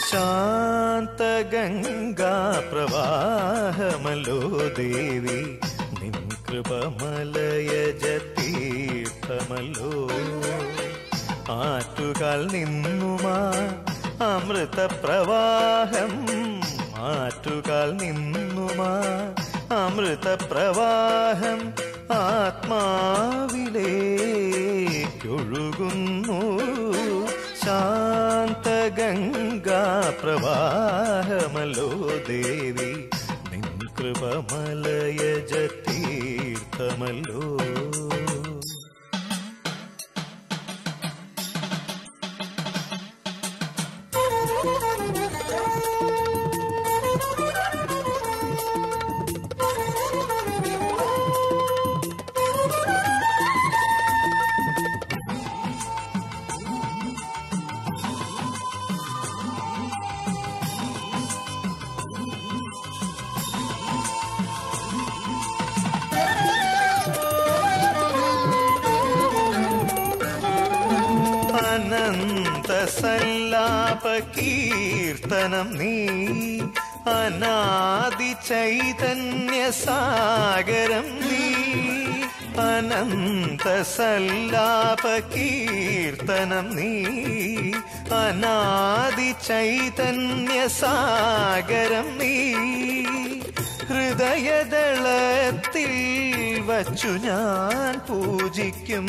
ശാന്തഗംഗാ പ്രവാഹമല്ലോ ദേവി നിൻ കൃപമലയജ തീർത്ഥമല്ലോ ആറ്റുകാൽ നിന്നുമാ അമൃത പ്രവാഹം ആറ്റുകാൽ നിന്നുമാ അമൃത പ്രവാഹം ആത്മാവിലേക്കൊഴുകുന്നു ശാന്തഗംഗാ പ്രവാഹമല്ലോ ദേവി നിൻ കൃപമലയജ തീർത്ഥമല്ലോ അനന്ത സല്ലാപ കീർത്തനം നീ അനാദി ചൈതന്യ സാഗരം നീ അനന്ത സല്ലാപ കീർത്തനം നീ അനാദി ചൈതന്യ സാഗരം നീ ഹൃദയദളത്തിൽ വച്ചു ഞാൻ പൂജിക്കും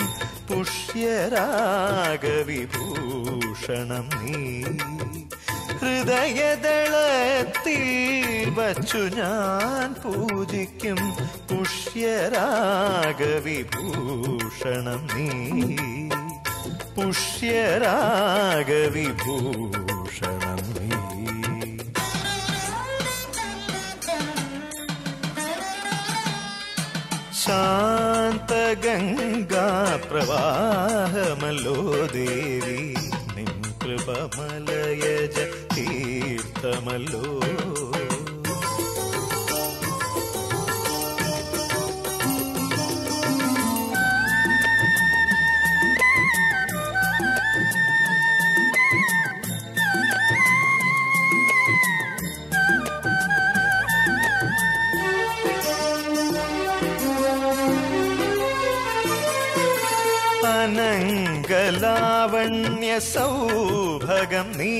പുഷ്യരാഗവിഭൂഷണം നീ ഹൃദയദളത്തിൽ വച്ചു ഞാൻ പൂജിക്കും പുഷ്യരാഗവിഭൂഷണം നീ പുഷ്യരാഗവിഭൂഷണം നീ ശാന്തഗംഗാ പ്രവാഹമല്ലോ ദേവി നിൻ കൃപമലയജ തീർത്ഥമല്ലോ അനങ്കലാവണ്യ സൗഭഗം നീ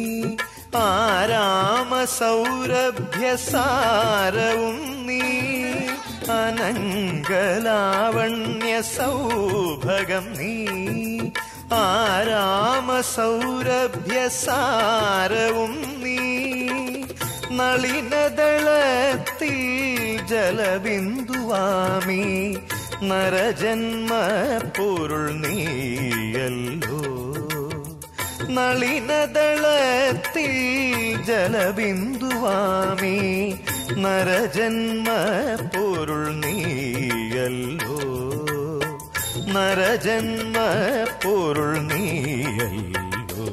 ആരാമ സൗരഭ്യ സാരവും നീ അനങ്കലാവണ്യ സൗഭഗം നീ ആരാമ സൗരഭ്യ സാരവും നീ നളിനദളത്തിൽ ജലബിന്ദുവാമി നരജന്മ പൊരുൾ നീയല്ലോ നളിനദളത്തിൽ ജലബിന്ദുവാമി നരജന്മ പൊരുൾ നീയല്ലോ നരജന്മ പൊരുൾ നീയല്ലോ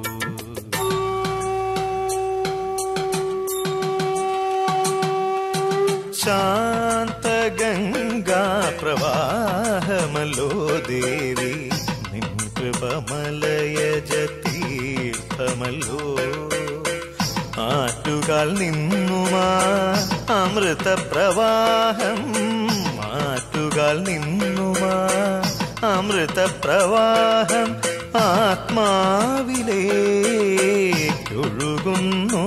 ശാന്തഗംഗാ പ്രവാഹമല്ലോ ദേവി നിൻ കൃപമലയജ തീർത്ഥമല്ലോ ആറ്റുകാൽ നിന്നുമാ അമൃത പ്രവാഹം ആറ്റുകാൽ നിന്നുമാ അമൃത പ്രവാഹം ആത്മാവിലേക്കൊഴുകുന്നു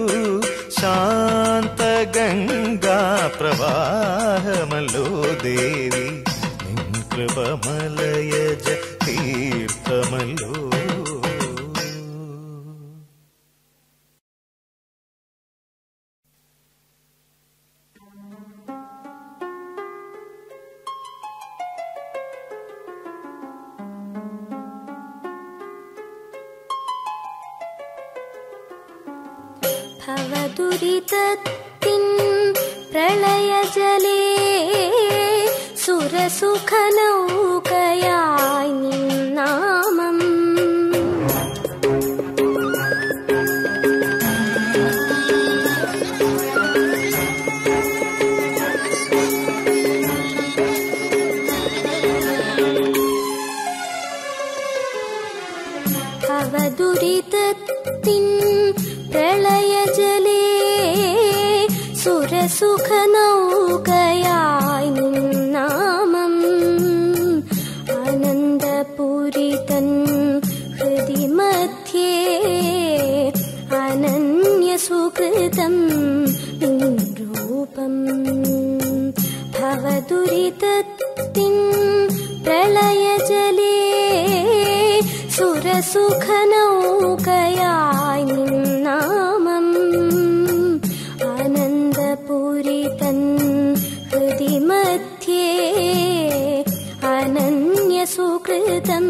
ശാന്തഗംഗാ പ്രവാഹമല്ലോ ദേവി നിൻ കൃപമലയജ തീർത്ഥമല്ലോ ഭവദുരിതത്തിൻ പ്രളയജലേ സുരസുഖനൗകയായി നിന്നാമം ഭവദുരിതത്തിൻ പ്രളയജലേ സുരസുഖനൗകയായി നിന്നാമം അനന്തപുരിതൻ ഹൃദി മധ്യേ അനന്യസുകൃതം രൂപം ഭവദുരിതത്തിൻ പ്രളയജലേ സുരസുഖനൗകയായി നിന്നാമം അനന്തപുരിതൻ ഹൃദി മധ്യേ അനന്യസുകൃതം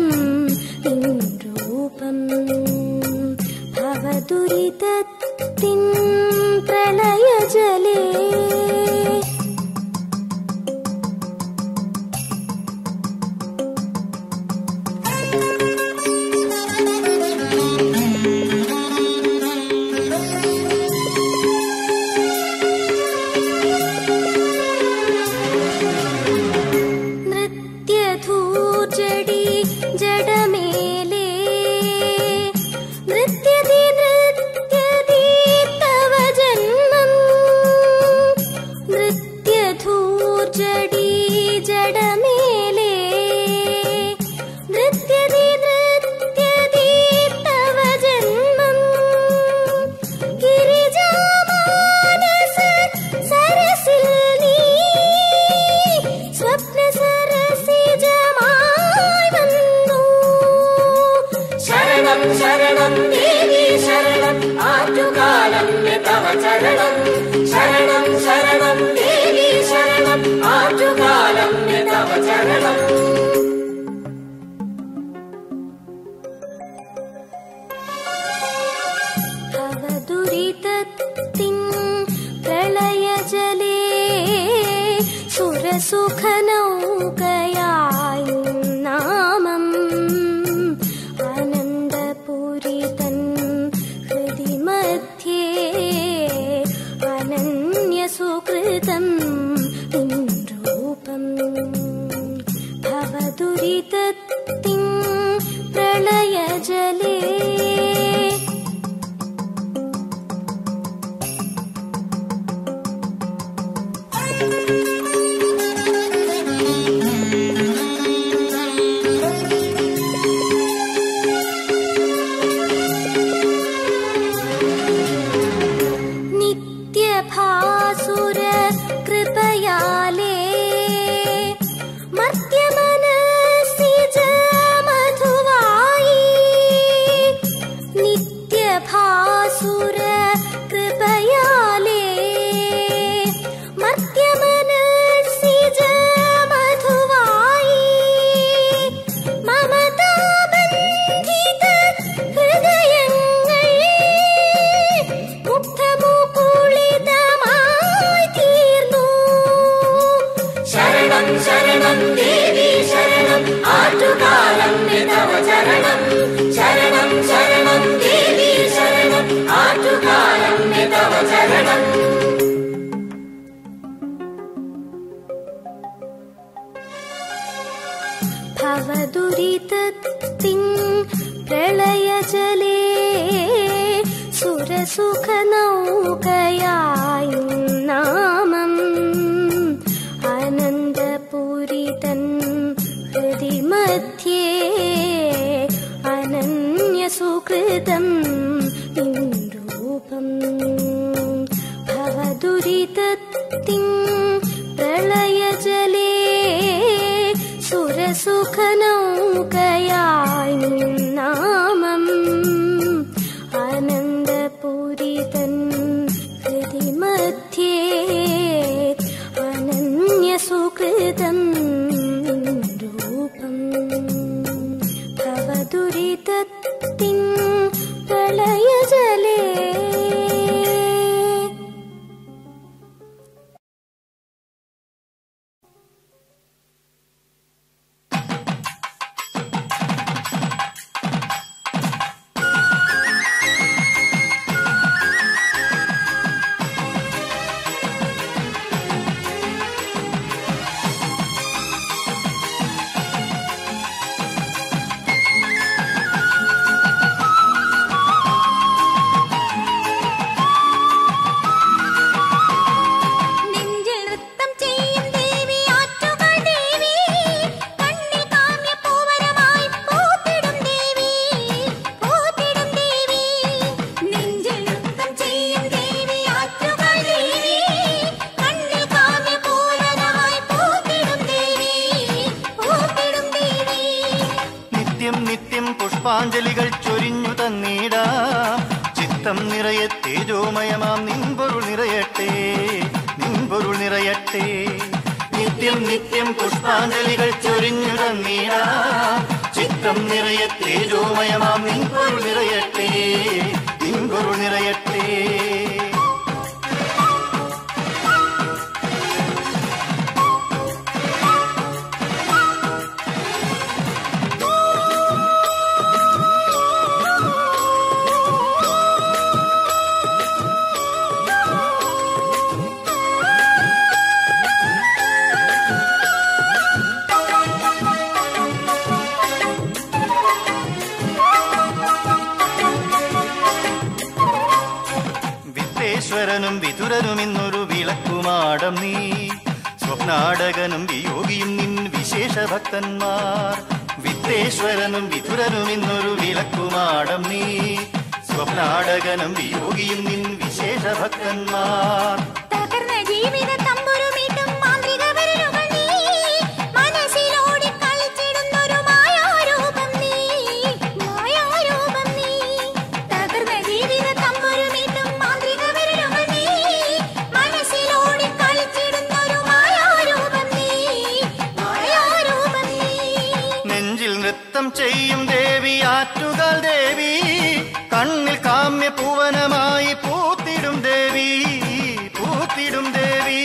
രൂപം ഭവദുരിതത്തിൻ പ്രളയജലേ നൃത്യധൂർജടി ജഡമേലേ നൃത്യതി നൃത്യതി തവ ജന്മം നൃത്യധൂർജടി ജഡമേലേ നൃത്യതി നൃത്യതി തവ ജന്മം ഗിരിജാമാനസ സരസിൽ നീ സ്വപ്ന സരസിജമായി വന്നു ശരണം ശരണം ദേവി ശരണം ആറ്റുകാലം തവ ചരണം ശരണം ശരണം ദേവി ശരണം ആറ്റുകാലം തവ ചരണം ഭവദുരിതത്തിൻ പ്രളയജലേ സുരസുഖനൗകയായി നാമം അനന്തപുരിതൻ ഹൃദി മധ്യേ അനന്യസുകൃതം രൂപം ഭവദുരിതത്തിൻ പ്രളയജലേ നിത്യഭാസുര കൃപയാലേ മർത്യമനസ്സിജ മധുവായി നിത്യഭാസുര കൃപയാലേ മർത്യമനസ്സിജ മധുവായി മമതാബന്ധിത ഹൃദയങ്ങൾ മുഗ്ധമുകുളിതമായി തീർന്നു ശരണം ശരണം ദേവി ശരണം ആറ്റുകാലം തവ ചരണം ശരണം ശരണം ദേവി ശരണം ആറ്റുകാലം തവ ചരണം ഭവദുരിതത്തിൻ പ്രളയജലേ സുരസുഖനൗകയായി നാമം അനന്തപുരിതൻ ഹൃദി മധ്യേ അനന്യസുകൃതം രൂപം ഭവദുരിതത്തിൻ പ്രളയജലേ സുരസുഖനൗകയായി നാമം അനന്തപുരിതൻ ഹൃദി മധ്യേ അനന്യസുകൃതം രൂപം ഭവദുരിതത്തിൻ പ്രളയജലേ ചിത്തം നിറയെ തേജോമയമാം നിൻപൊരുൾ നിറയട്ടെ നിൻപൊരുൾ നിറയട്ടെ നിത്യം നിത്യം പുഷ്പാഞ്ജലികൾ ചൊരിഞ്ഞു തന്നീടാ ചിത്തം നിറയെ തേജോമയമാം നിൻപൊരുൾ നിറയട്ടെ നിൻപൊരുൾ നിറയട്ടെ വിത്തേശ്വരനും വിതുരനും ഇന്നൊരു വിളക്കുമാടം നീ സ്വപ്നാടകനും വിയോഗിയും നിൻ വിശേഷ ഭക്തന്മാർ വിത്തേശ്വരനും വിതുരനും ഇന്നൊരു വിളക്കുമാടം നീ സ്വപ്നാടകനും വിയോഗിയും നിൻ വിശേഷ ഭക്തന്മാർ തകർന്ന ജീവിത തമ്പുരുമീട്ടും മാന്ത്രിക വിരലുകൾ നീ മനസ്സിലോടി കളിച്ചിടുന്നൊരു മായാരൂപം നീ മായാരൂപം നീ തകർന്ന ജീവിത തമ്പുരുമീട്ടും മാന്ത്രിക വിരലുകൾ നീ മനസ്സിലോടി കളിച്ചിടുന്നൊരു മായാരൂപം നീ മായാരൂപം നീ നെഞ്ചിൽ നൃത്തം ചെയ്യും ദേവി ആറ്റുകാൽ ദേവി കണ്ണിൽ കാമ്യ പൂവനമായി പൂത്തിടും ദേവി പൂത്തിടും ദേവി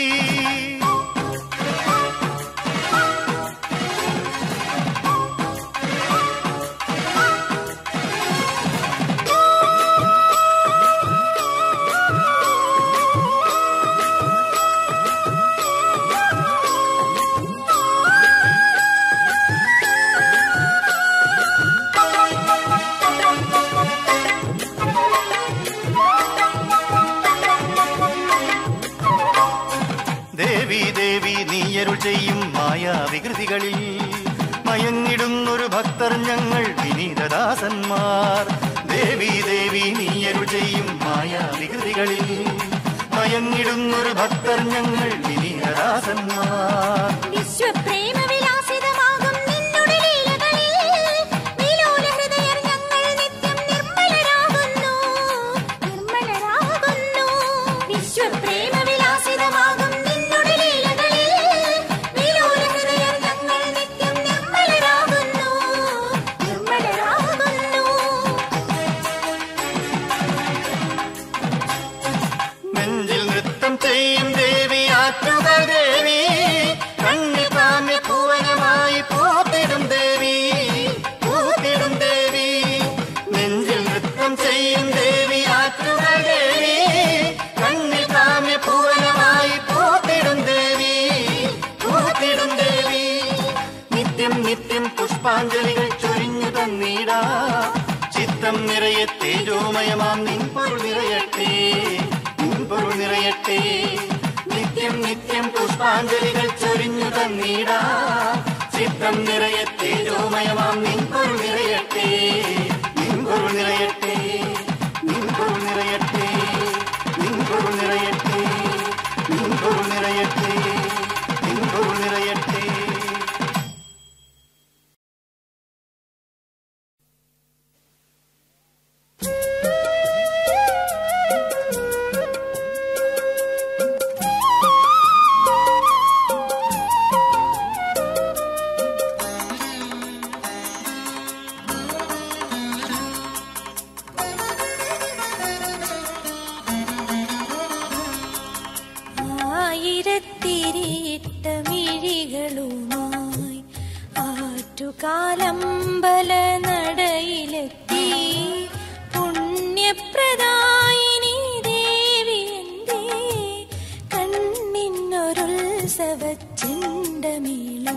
ദേവി ദേവി നീയരുൾ ചെയ്യും മായാവികൃതികളിൽ മയങ്ങിടുന്നൊരു ഭക്തർ ഞങ്ങൾ വിനീതദാസന്മാർ ദേവി ദേവി നീയരുൾ ചെയ്യും മായാവികൃതികളിൽ മയങ്ങിടുന്നൊരു ഭക്തർ ഞങ്ങൾ വിനീതദാസന്മാർ വിശ്വപ്രേമ വിലാസിതമാകും നിന്നുടെ ലീലകളിൽ വിലോല ഹൃദയർ ഞങ്ങൾ നിത്യം നിർമ്മലരാകുന്നു നിർമ്മലരാകുന്നു വിശ്വപ്രേമ വിലാസിതമാകും നിന്നുടെ ലീലകളിൽ വിലോല ഹൃദയർ ഞങ്ങൾ നിത്യം നിർമ്മലരാകുന്നു നിർമ്മലരാകുന്നു നെഞ്ചിൽ നൃത്തം ചെയ്യും ദേവി ആറ്റുക ദേവി കണ്ണിൽ കാമ്യ പൂവനമായി പൂത്തിടും ദേവി പൂത്തിടും ദേവി നെഞ്ചിൽ നൃത്തം ചെയ്യും ദേവി ആറ്റുക ദേവി കണ്ണിൽ കാമ്യ പൂവനമായി പൂത്തിടും ദേവി പൂത്തിടും ദേവി നിത്യം നിത്യം പുഷ്പാഞ്ജലികൾ ചൊരിഞ്ഞു തന്നീടാ ചിത്തം നിറയെ തേജോമയമാം നിൻപൊരുൾ നിറയട്ടെ നിൻപൊരുൾ നിറയട്ടെ നിത്യം നിത്യം പുഷ്പാഞ്ജലികൾ ചൊരിഞ്ഞു തന്നീടാ ചിത്തം നിറയെ തേജോമയമാം നിൻപൊരുൾ നിറയട്ടെ നിൻപൊരുൾ നിറയട്ടെ നിൻപൊരുൾ നിറയട്ടെ നിൻപൊരുൾ നിറയട്ടെ നിൻപൊരുൾ നിറയട്ടെ നിൻപൊരുൾ നിറയട്ടെ ആയിരത്തിരിയിട്ട മിഴികളുമായി ആറ്റുകാലമ്പല നടയിലെത്തി പുണ്യപ്രദായിനി ദേവി എന്തേ കണ്ണിന്നൊരുത്സവച്ചെണ്ടമീളം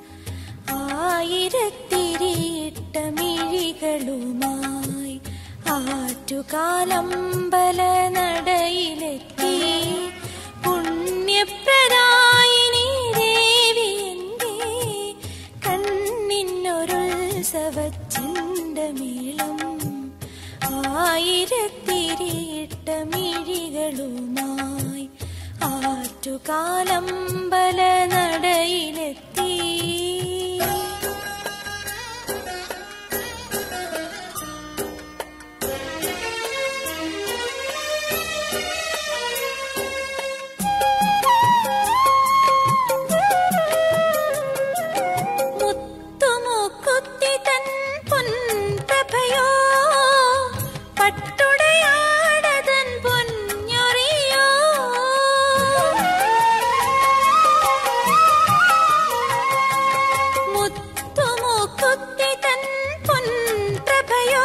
ആയിരത്തിരിയിട്ട മിഴികളുമായി ആറ്റുകാലമ്പല നടയിലെത്തി പുണ്യപ്രദായിനി ദേവി എന്തേ കണ്ണിന്നൊരുത്സവച്ചെണ്ടമീളം ആയിരത്തിരിയിട്ട മിഴികളുമായി ആറ്റുകാലമ്പല നടയിലെത്തി പട്ടുടയാടതൻ പൊന്നൊറിയോ മുത്തുമൂക്കുത്തി തൻ പൊൻപ്രഭയോ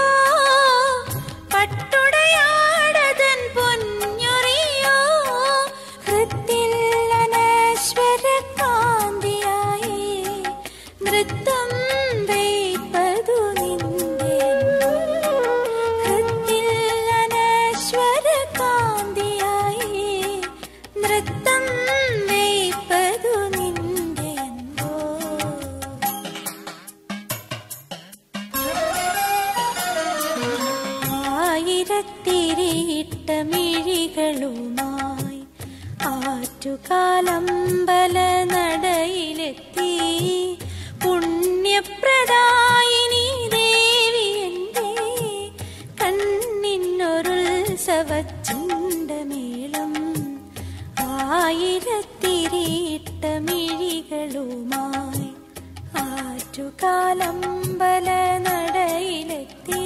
പട്ടുടയാടതൻ പൊന്നൊറിയോ ഹൃത്തിൽ അനശ്വര കാന്തിയായി നൃത്തം വയ്പതു നിന്റെ ഹൃത്തിൽ അനശ്വര കാന്തിയായി നൃത്തം വയ്പതു നിന്റെ ആയിരത്തിരിയിട്ട മിഴികളുമായി ആറ്റുകാലമ്പല നടയിലെത്തി പുണ്യപ്രദായിനി ദേവി എന്റെ കണ്ണിനൊരുത്സവച്ചുണ്ടമേളം ആയിരത്തിരിയിട്ട മിഴികളുമായി ആറ്റുകാലമ്പല നടയിലെത്തി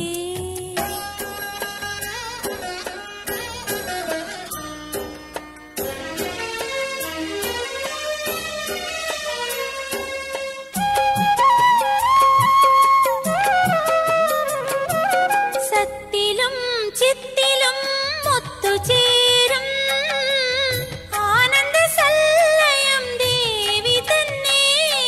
സത്തിലും ചിത്തിലും ഒത്തുചേരും ആനന്ദ സല്ലയം ദേവി തന്നെ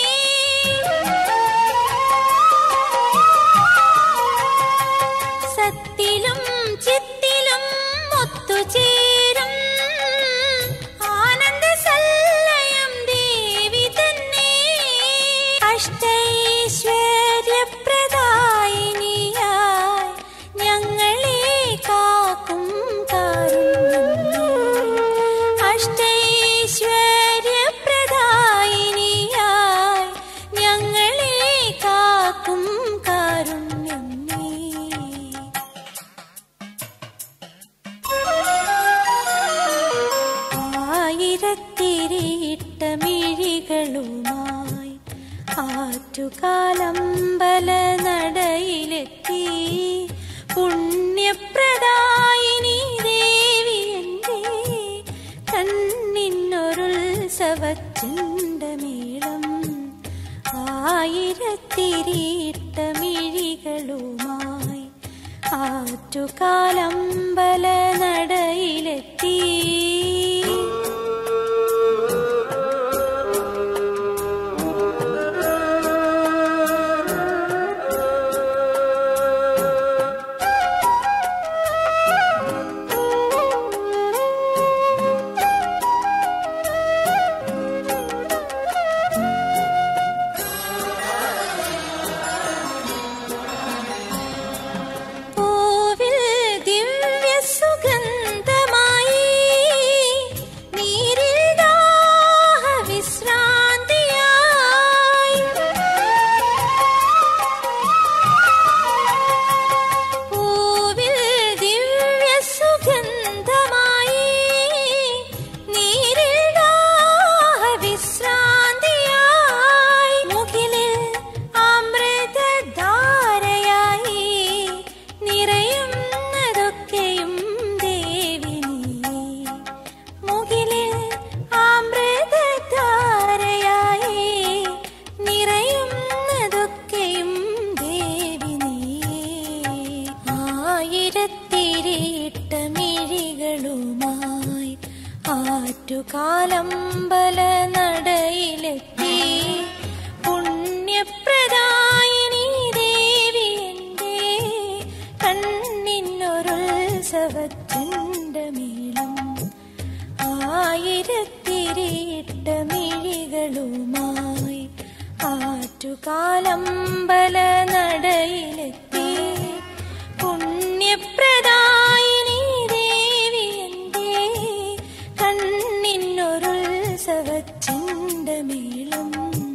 സത്തിലും ചിത്തിലും ഒത്തുചേരും ആനന്ദ സല്ലയം ദേവി തന്നെ അഷ്ടൈശ്വര്യപ്രദായിനിയായി ഞങ്ങളെ കാക്കും കാരുണ്യമേ അഷ്ടൈശ്വര്യപ്രദായിനിയായി ഞങ്ങളെ കാക്കും കാരുണ്യമേ ആയിരത്തിരിയിട്ട മിഴികളുമായി ആറ്റുകാലമ്പല നടയിലെത്തി പുണ്യപ്രദായിനി ദേവി എന്റെ കണ്ണിനൊരുത്സവച്ചുണ്ടമേളം ആയിരത്തിരിയിട്ട മിഴികളുമായി ആറ്റുകാലമ്പല നടയിലെത്തി പൂവിൽ ദിവ്യ സുഗന്ധമായി നീരിൽ ദാഹ വിശ്രാന്തിയായി പൂവിൽ ദിവ്യ സുഗന്ധമായി നീരിൽ ദാഹ വിശ്രാന്തിയായി മുകിലിൽ അമൃതധാരയായി നിറയുന്നതൊക്കെയും ദേവി നീ മുകിലിൽ അമൃതധാരയായി നിറയുന്നതൊക്കെയും ദേവി നീ ആയിരത്തിരിയിട്ട മിഴികളുമായി ആറ്റുകാലമ്പല നടയിലെത്തി പുണ്യപ്രദായിനി ദേവി എന്റെ കണ്ണിനൊരുത്സവച്ചുണ്ടമേളം ആയിരത്തിരിയിട്ട മിഴികളുമായി ആറ്റുകാലമ്പല നടയിലെത്തി പുണ്യപ്രദായിനി ദേവി എന്റെ കണ്ണിനൊരുത്സവച്ചുണ്ടമേളം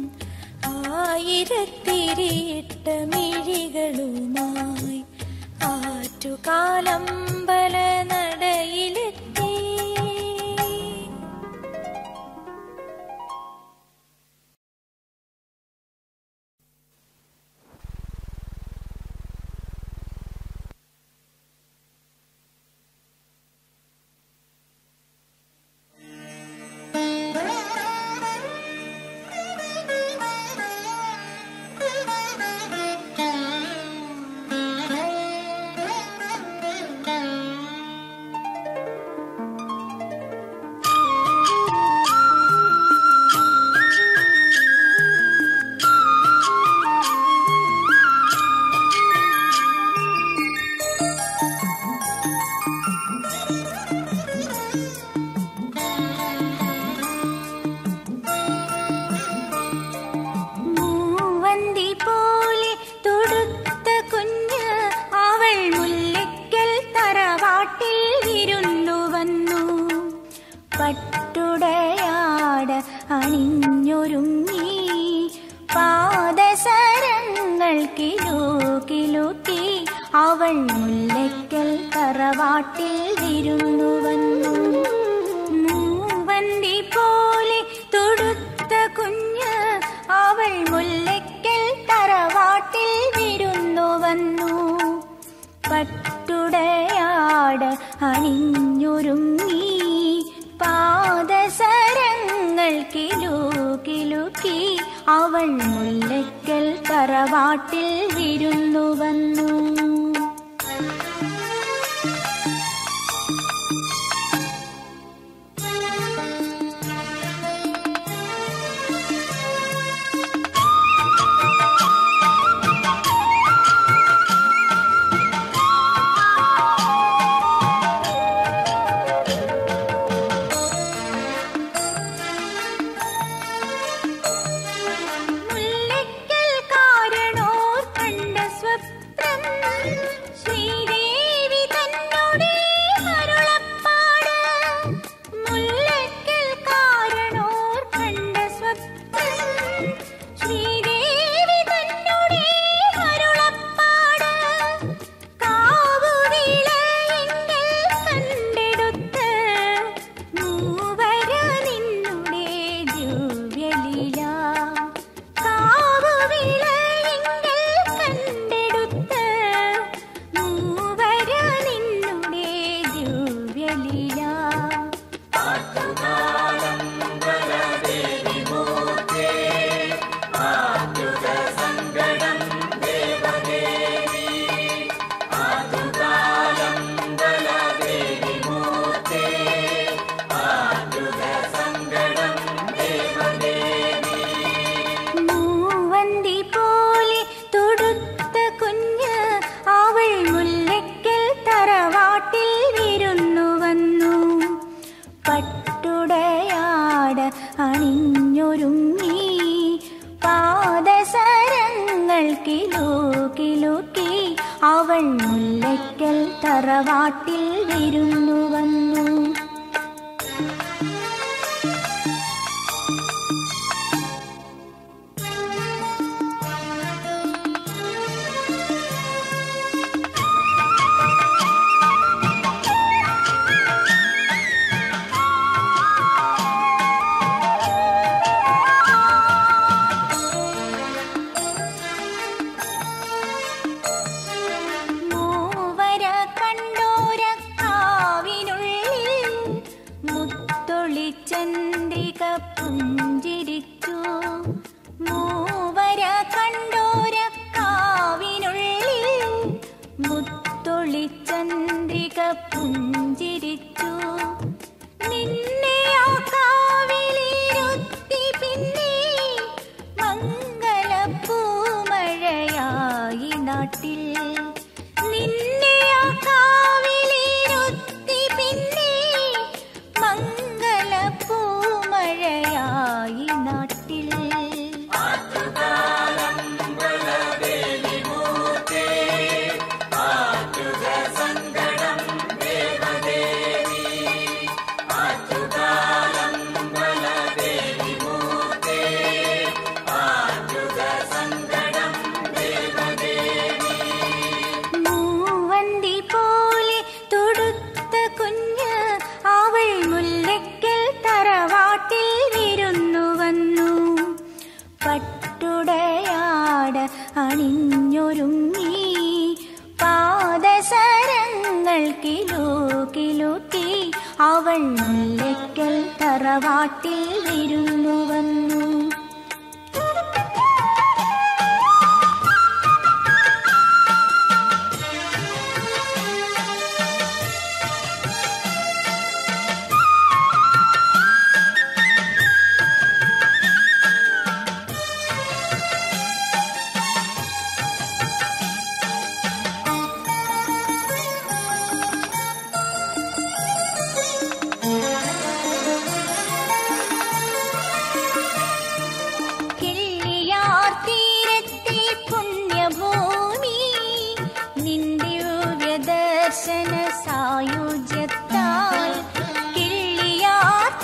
ആയിരത്തിരിയിട്ട മിഴികളുമായി ആറ്റുകാലമ്പല നടയിലെത്തി പട്ടുടയാട അണിഞ്ഞൊരുങ്ങി പാദസരങ്ങൾ കിലുക്കി അവൾ മുല്ലയ്ക്കൽ തറവാട്ടിൽ വിരുന്നു വന്നു മൂവന്തി പോലെ തൊടുത്ത കുഞ്ഞ് അവൾ മുല്ലയ്ക്കൽ തറവാട്ടിൽ വിരുന്നു വന്നു പട്ടുടയാട് അണിഞ്ഞൊരുങ്ങി പാദസരങ്ങൾ കിലുക്കി അവൾ മുല്ലയ്ക്കൽ തറവാട്ടിൽ വിരുന്നു വന്നു മുല്ലയ്ക്കൽ കാരണോർ കണ്ട സ്വപ്നം ശ്രീദേവി തന്നോടെ അരുളപ്പാട് മുല്ലയ്ക്കൽ കാരണോർ കണ്ട സ്വപ്നം ശ്രീദേവി തന്നോടെ അരുളപ്പാട് കാവുവിളയെങ്കിൽ കണ്ടെടുത്ത് മൂവര നിന്നുടെ ദിവ്യലീല കാവുവിളയെങ്കിൽ കണ്ടെടുത്ത് മൂവര നിന്നുടെ ദിവ്യലീല മൂവന്തി പോലെ തൊടുത്ത കുഞ്ഞ് അവൾ മുല്ലയ്ക്കൽ തറവാട്ടിൽ വിരുന്നു വന്നു പട്ടുടയാട് അണിഞ്ഞൊരുങ്ങി പാദസരങ്ങൾ കിലുക്കി അവൾ മുല്ലയ്ക്കൽ തറവാട്ടിൽ വിരുന്നു വന്നു മൂവര കണ്ടോര കാവിനുള്ളിൽ മുത്തൊളിച്ചന്ദ്രിക പുഞ്ചിരിച്ചു മൂവര കണ്ടോര കാവിനുള്ളിൽ മുത്തൊളിച്ചന്ദ്രിക പുഞ്ചിരിച്ചു നിന്നെ ആ കാവിലിരുത്തി പിന്നെ മംഗളപ്പൂമഴയായി നാട്ടിൽ നിന്നെ ആ കാവിലിരുത്തി പിന്നെ മംഗളപ്പൂമഴയായി നാട്ടിൽ മൂവന്തി പോലെ തൊടുത്ത കുഞ്ഞ് അവൾ മുല്ലയ്ക്കൽ തറവാട്ടിൽ വിരുന്നു വന്നു പട്ടുടയാട് അണിഞ്ഞൊരുങ്ങി പാദസരങ്ങൾ കിലുക്കി അവൾ മുല്ലയ്ക്കൽ തറവാട്ടിൽ വിരുന്നു വന്നു കിള്ളിയാർ തീരത്തെ പുണ്യഭൂമി നിന്ദിവ്യ ദർശന സായുജ്യത്താൽ കിള്ളിയാർ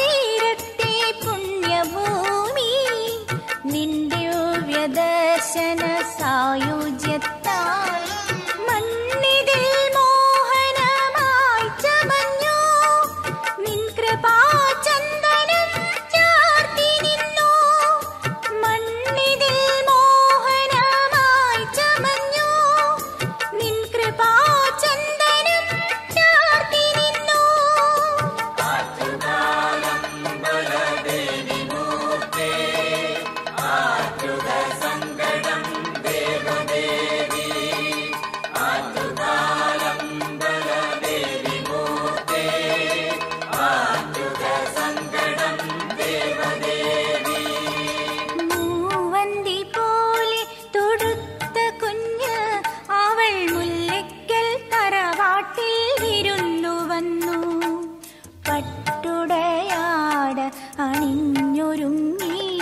തറവാട്ടിൽ വിരുന്നു വന്നു പട്ടുടയാട അണിഞ്ഞൊരുങ്ങി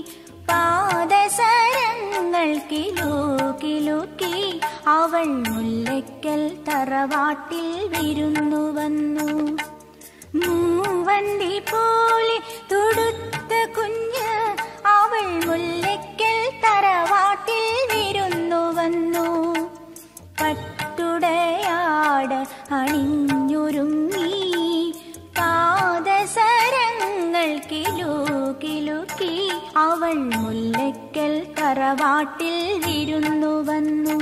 പാദസരങ്ങൾ കിലോക്കി അവൾ മുല്ലയ്ക്കൽ തറവാട്ടിൽ വിരുന്നു വന്നു മൂവന്തി പോലെ തൊടുത്ത കുഞ്ഞ് അവൾ മുല്ലയ്ക്കൽ തറവാട്ടിൽ വിരുന്നു വന്നു പട്ടുടയാട് അണിഞ്ഞൊരുങ്ങി പാദസരങ്ങൾ കിലുക്കി അവൾ മുല്ലയ്ക്കൽ തറവാട്ടിൽ വിരുന്നു വന്നു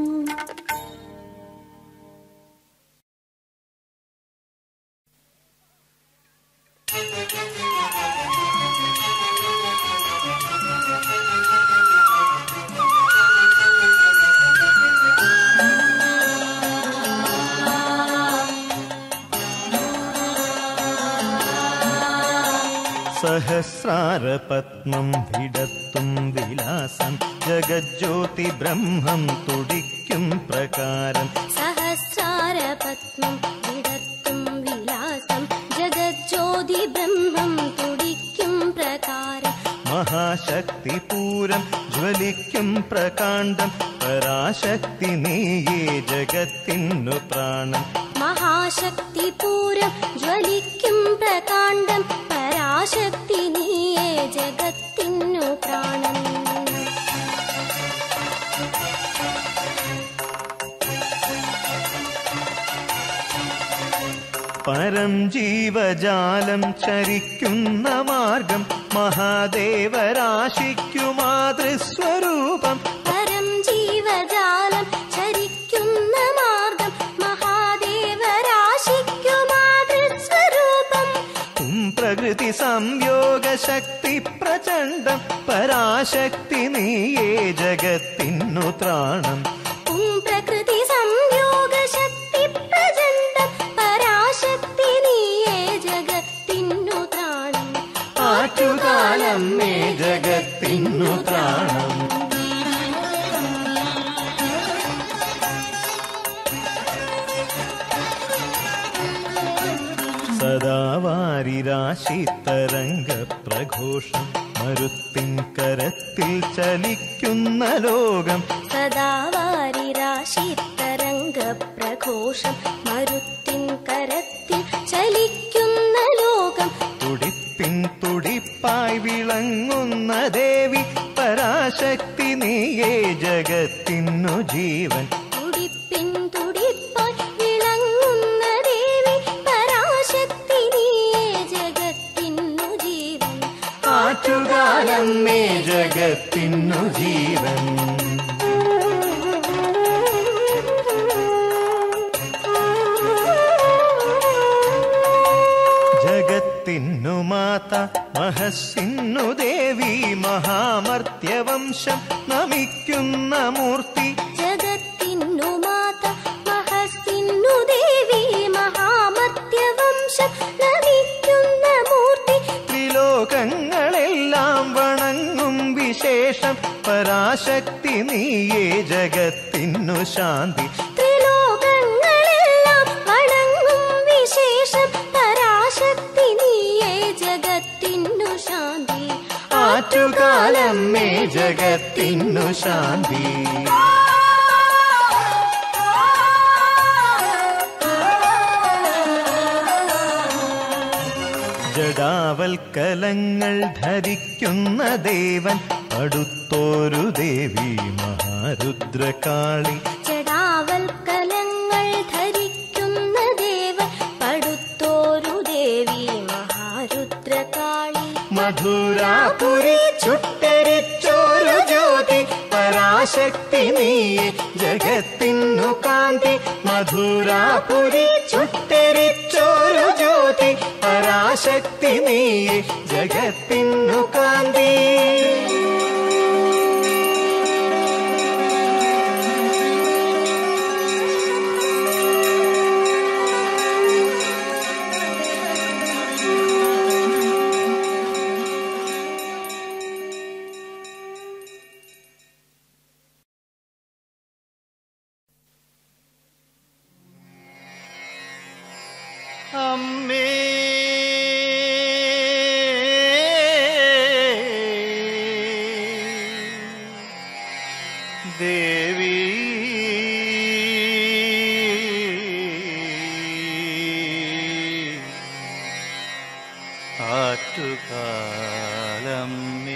സഹസ്രാരപത്മം വിടത്തും വിലാസം ജഗജ്യോതി ബ്രഹ്മം തുടിക്കും പ്രകാരം സഹസ്രാരപത്മം വിടത്തും വിലാസം ജഗജ്യോതി ബ്രഹ്മം തുടിക്കും പ്രകാരം മഹാശക്തിപൂരം ജ്വലിക്കും പ്രകാണ്ഡം പരാശക്തി നീയേ ജഗത്തിനു പ്രാണം മഹാശക്തിപൂരം ജ്വലിക്കും പ്രകാണ്ഡം പരാശക്തി നീയേ ജഗത്തിനു പ്രാണൻ പരം ജീവജാലം ചരിക്കുന്ന മാർഗം മഹാദേവരാശിക്കു മാതൃസ്വരൂപം പരം ജീവജാലം ചരിക്കുന്ന മാർഗം മഹാദേവരാശിക്കു മാതൃസ്വരൂപം ഉം പ്രകൃതി സംയോഗ ശക്തി പ്രചണ്ഡം പരാശക്തി നീയേ ജഗത്തിനു ത്രാണം ഉം പ്രകൃതി സംയോഗ ശക്തി പ്രചണ്ഡം പരാശക്തി നീയേ ജഗത്തിനു ത്രാണം ആറ്റുകാലം മേ ജഗത്തിനു ത്രാണം സദാ വാരിരാശി തരംഗ പ്രഘോഷം മരുത്തിൻ കരത്തിൽ ചലിക്കുന്ന ലോകം സദാ വാരിരാശി തരംഗ പ്രഘോഷം മരുത്തിൻ കരത്തിൽ ചലിക്കുന്ന ലോകം തുടിപ്പിൻ തുടിപ്പായി വിളങ്ങുന്ന ദേവി പരാശക്തി നീയേ ജഗത്തിനു ജീവൻ തുടിപ്പിൻ തുടിപ്പായി വിളങ്ങുന്ന ദേവി പരാശക്തി നീയേ ജഗത്തിനു ജീവൻ ആറ്റുകാലം മേ ജഗത്തിനു ജീവൻ ജഗത്തിനു മാത മഹസ്സിന്നു ദേവി മഹാമർത്യവംശം നമിക്കുന്ന മൂർത്തി ജഗത്തിനു മാത മഹസിന്നു ദേവി മഹാമത്യവംശം നമിക്കുന്ന മൂർത്തി ത്രിലോകങ്ങളെല്ലാം വണങ്ങും വിശേഷം പരാശക്തി നീയേ ജഗത്തിനു ശാന്തി ത്രിലോകങ്ങളെല്ലാം വണങ്ങും വിശേഷം പരാശക്തി നീയേ ജഗത്തിനു ശാന്തി ആറ്റുകാലം മേ ജഗത്തിനു ശാന്തി ജഡാവൽക്കലങ്ങൾ ധരിക്കുന്ന ദേവൻ അടുത്തോരു ദേവി മഹാരുദ്രകാളി ജടാവൽക്കലങ്ങൾ ധരിക്കുന്ന ദേവൻ പടുത്തോരു ദേവി മഹാരുദ്രകാളി മധുരാപുരി ചുട്ടരിച്ചോരു ജ്യോതി പരാശക്തി നീയെ ജഗത്തിനു കാന്തി മധുരാപുരി ചുട്ടരിച്ചോരു ജ്യോതി പരാശക്തി നീയെ ജഗത്തിനു കാന്തി അമ്മേ ദേവി ആറ്റുകാലമ്മേ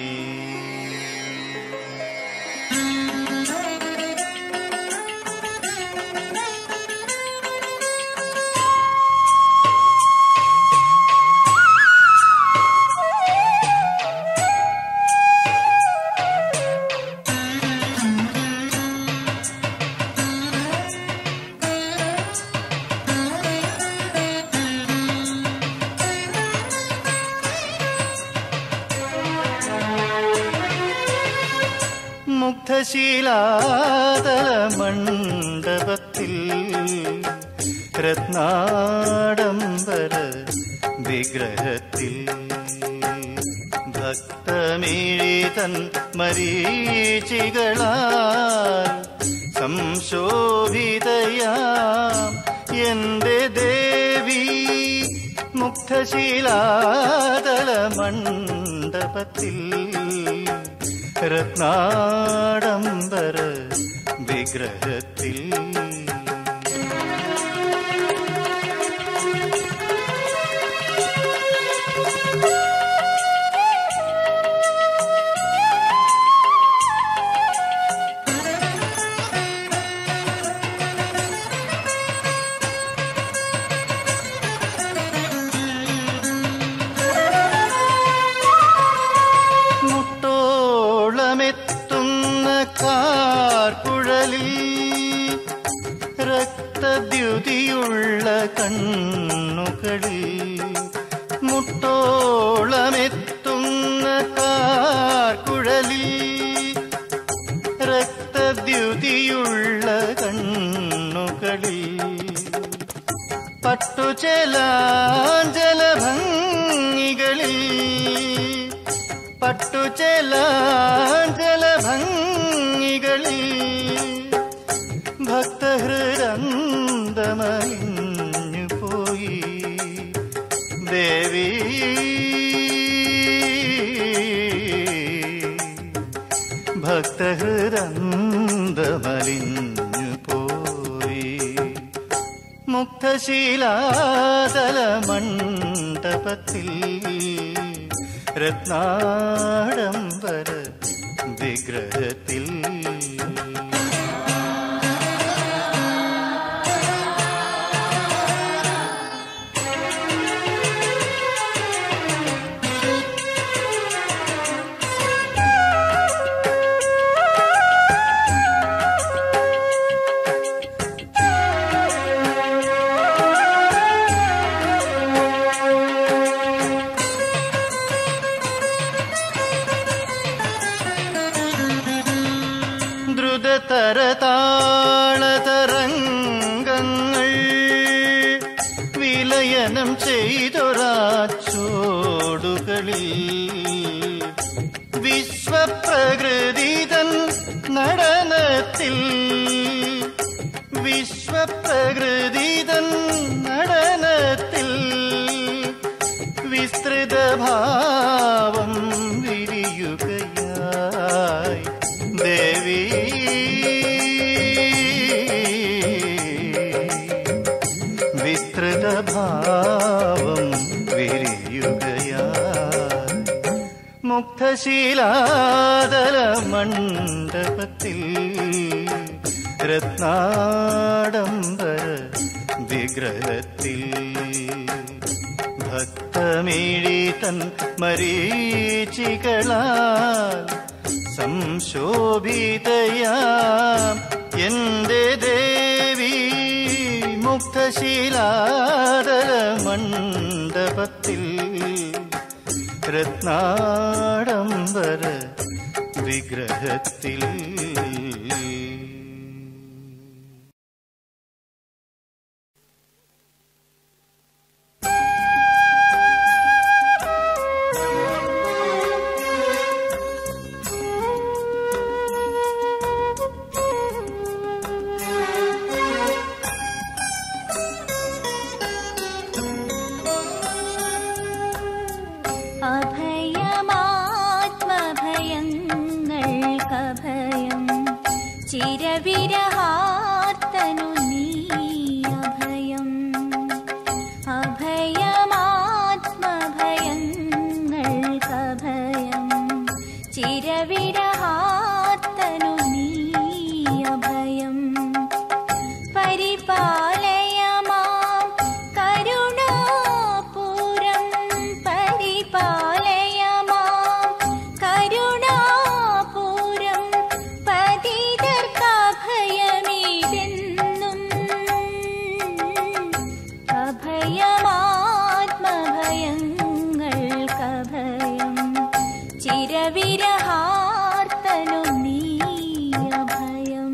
മുഗ്ധശീലാതല മണ്ഡപത്തിൽ രത്നാഡംബര വിഗ്രഹത്തിൽ ഭക്തമീഴിതൻ മരീചികളാൽ സംശോഭിതയാം എന്റെ ദേവി മുഗ്ധശീലാതല മണ്ഡപത്തിൽ രത്നാഡംബര വിഗ്രഹത്തിൽ മുട്ടോളമെത്തുന്ന കാർക്കുഴലിൽ രക്തദ്യുതിയുള്ള കണ്ണുകളിൽ മുട്ടോളമെത്തുന്ന കാർക്കുഴലിൽ രക്തദ്യുതിയുള്ള കണ്ണുകളിൽ പട്ടുചലാഞ്ചലഭംഗികളിൽ പട്ടുചലാഞ്ചലഭംഗികളിൽ ഭക്തഹൃദന്തമലിഞ്ഞു പോയി ദേവി ഭക്തഹൃദന്തമലിഞ്ഞു പോയി മുക്തശീലാതല മണ്ഡപത്തിൽ രത്നാഡംബര വിഗ്രഹത്തിൽ ദ്രുതതരതാളതരംഗങ്ങൾ വിലയനം ചെയ്തൊരാച്ചോടുകളിൽ വിശ്വപ്രകൃതിതൻ നടനത്തിൽ വിശ്വപ്രകൃതിതൻ നടനത്തിൽ വിസ്തൃതഭാവം വിരിയുകയായി ദേവി വിസ്തൃതഭാവം വിരിയുകയായി മുക്തശീലാതല മണ്ഡപത്തിൽ രത്നാഡംബര വിഗ്രഹത്തിൽ ഭക്തമീഴിതൻ മരീചികളാൽ സംശോഭിതയാം എന്റെ ദേവി മുക്തശീലാതല മണ്ഡപത്തിൽ രത്നാഡംബര വിഗ്രഹത്തിൽ Thank you. ചിരവിരഹാർത്തനു നീ അഭയം അഭയമാത്മഭയങ്ങൾക്കഭയം ചിരവിരഹാർത്തനു നീ അഭയം പരിപാലയമാം കരുണാപുരം പരിപാലയമാം കരുണാപുരം പതിതർക്കഭയമിതെന്നും അഭയമാത്മഭയങ്ങൾക്കഭയം ചിരവിരഹാർത്തനു നീ അഭയം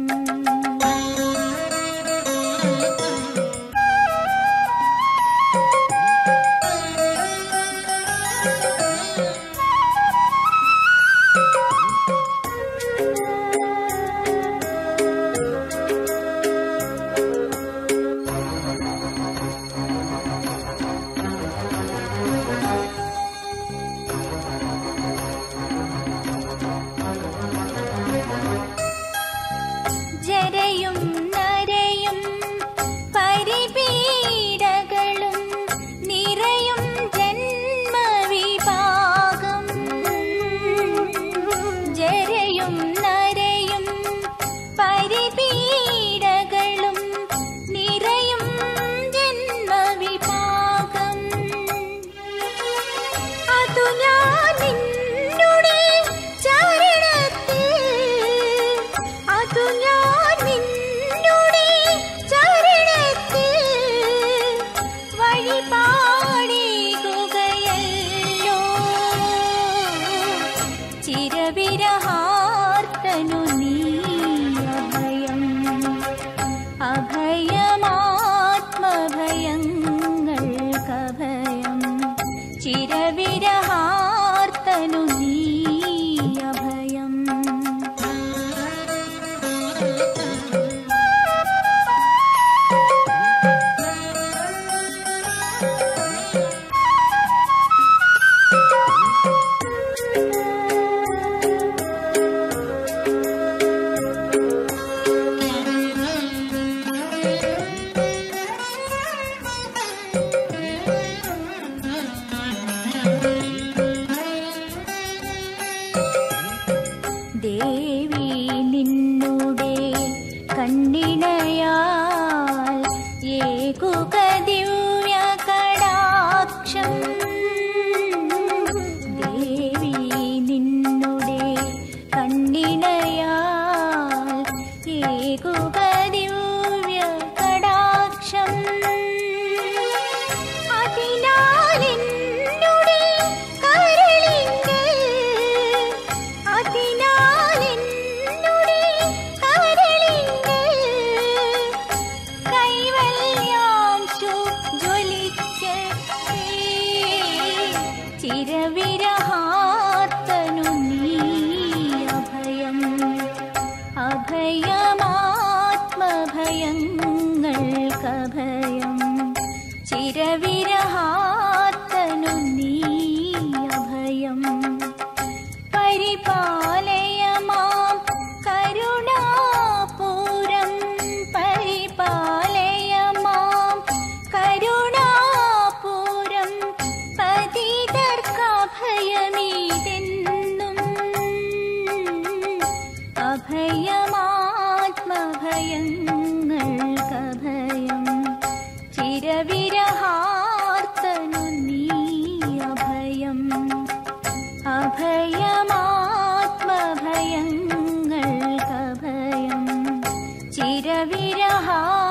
ജരയും നരയും പരിപീഡകളും നിറയും ജന്മവിഭാഗം ജരയും നരയും പരിപീഡകളും നിറയും ജന്മവിഭാഗം അതു ഞാൻ നിന്നുടെ ചരണത്തിൽ അതു ഞാൻ നിന്നുടെ ചരണത്തിൽ വഴിപാടികുകയല്ലോ ചിരവിരഹാർത്തനു നീ അഭയം അഭയമാത്മഭയങ്ങൾക്കഭയം ചിരവിരഹാർത്തനു നീ അഭയം ദേവി നിന്നുടെ കണ്ണിണയാൽ ഏകുക ദിവ്യ കടാക്ഷം ദേവി നിന്നുടെ കണ്ണിണയാൽ ഏകുക ദിവ്യ കടാക്ഷം അതിനാൽ എന്നുടെ കരളിങ്കൽ അതിനാൽ എന്നുടെ കരളിങ്കൽ കൈവല്യാംശു ജ്വലിക്കട്ടെ ചിരവിരഹാർത്തനു നീ അഭയം അഭയമാത്മഭയങ്ങൾക്കഭയം ചിരവിരഹാർത്തനു നീ അഭയം പരിപാലയമാം കരുണാപൂരം പരിപാലയമാം കരുണാപൂരം പതിതർക്കഭയമിതെന്നും അഭയമാത്മഭയങ്ങൾക്കഭയം ചിരവിരഹാർത്തനു നീ അഭയം അഭയമാത്മഭയങ്ങൾക്കഭയം ചിരവിരഹാ